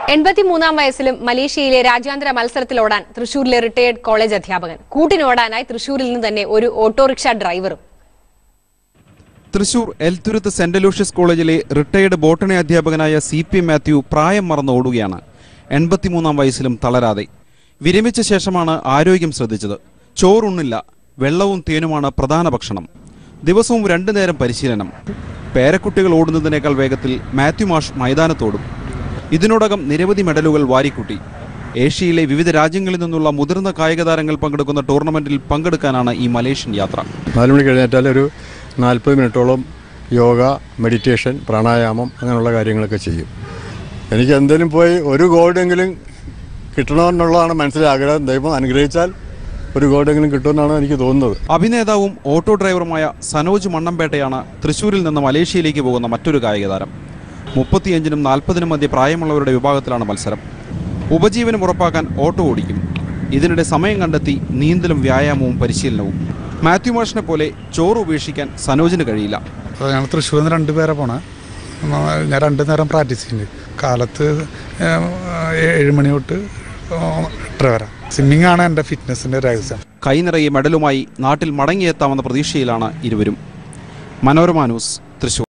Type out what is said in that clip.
എൺപത്തിമൂന്നാം വയസ്സിലും മലേഷ്യയിലെ രാജ്യാന്തര മത്സരത്തിലോടാൻ തൃശൂരിലെ റിട്ടയേർഡ് കോളേജ് അധ്യാപകൻ കൂട്ടിനോടാനായി തൃശൂരിൽ നിന്ന് തന്നെ ഒരു ഓട്ടോറിക്ഷ ഡ്രൈവറും തൃശൂർ എൽത്തുരുത്ത് സെന്റ് ലൂഷ്യസ് കോളേജിലെ റിട്ടയർഡ് ബോട്ടണി അധ്യാപകനായ സി പി മാത്യു പ്രായം മറന്ന് ഓടുകയാണ് എൺപത്തിമൂന്നാം വയസ്സിലും തളരാതെ വിരമിച്ച ശേഷമാണ് ആരോഗ്യം ശ്രദ്ധിച്ചത് ചോറുണ്ണില്ല വെള്ളവും തേനുമാണ് പ്രധാന ഭക്ഷണം ദിവസവും രണ്ടു നേരം പരിശീലനം പേരക്കുട്ടികൾ ഓടുന്നതിനേക്കാൾ വേഗത്തിൽ മാത്യു മാഷ് മൈതാനത്തോടും ഇതിനോടകം നിരവധി മെഡലുകൾ വാരിക്കൂട്ടി ഏഷ്യയിലെ വിവിധ രാജ്യങ്ങളിൽ നിന്നുള്ള മുതിർന്ന കായിക താരങ്ങൾ പങ്കെടുക്കുന്ന ടൂർണമെന്റിൽ പങ്കെടുക്കാനാണ് ഈ മലേഷ്യൻ യാത്ര നാല് മണിക്ക് എഴുന്നേറ്റാൽ ഒരു നാൽപ്പത് മിനിറ്റോളം യോഗ മെഡിറ്റേഷൻ പ്രാണായാമം അങ്ങനെയുള്ള കാര്യങ്ങളൊക്കെ ചെയ്യും എനിക്ക് എന്തെങ്കിലും പോയി ഒരു ഗോൾഡെങ്കിലും കിട്ടണമെന്നുള്ളതാണ് മനസ്സിലെ ആഗ്രഹം ദൈവം അനുഗ്രഹിച്ചാൽ ഒരു ഗോൾഡെങ്കിലും കിട്ടുമെന്നാണ് എനിക്ക് തോന്നുന്നത് അഭിനേതാവും ഓട്ടോ ഡ്രൈവറുമായ സനോജ് മണ്ണമ്പേട്ടയാണ് തൃശൂരിൽ നിന്ന് മലേഷ്യയിലേക്ക് പോകുന്ന മറ്റൊരു കായിക താരം മുപ്പത്തിയഞ്ചിനും നാൽപ്പതിനും മധ്യ പ്രായമുള്ളവരുടെ വിഭാഗത്തിലാണ് മത്സരം ഉപജീവനം ഉറപ്പാക്കാൻ ഓട്ടോ ഓടിക്കും ഇതിനിടെ സമയം കണ്ടെത്തി നീന്തലും വ്യായാമവും പരിശീലനവും മാത്യു മാഷിനെ പോലെ ചോറ് ഉപേക്ഷിക്കാൻ സനോജിന് കഴിയില്ല അപ്പോൾ ഞങ്ങൾ തൃശ്ശൂരിൽ നിന്ന് രണ്ട് പേരെ പോണേ ഞാൻ രണ്ട് നേരം പ്രാക്ടീസ് ചെയ്യുന്നുണ്ട് കാലത്ത് ഏഹ്, ഏഴ് മണി തൊട്ട് എട്ടര വരെ സ്വിമ്മിംഗ് ആണ് എൻ്റെ ഫിറ്റ്നസിൻ്റെ രഹസ്യം കൈ നിറയെ മെഡലുമായി നാട്ടിൽ മടങ്ങിയെത്താമെന്ന പ്രതീക്ഷയിലാണ് ഇരുവരും മനോരമ ന്യൂസ് തൃശൂർ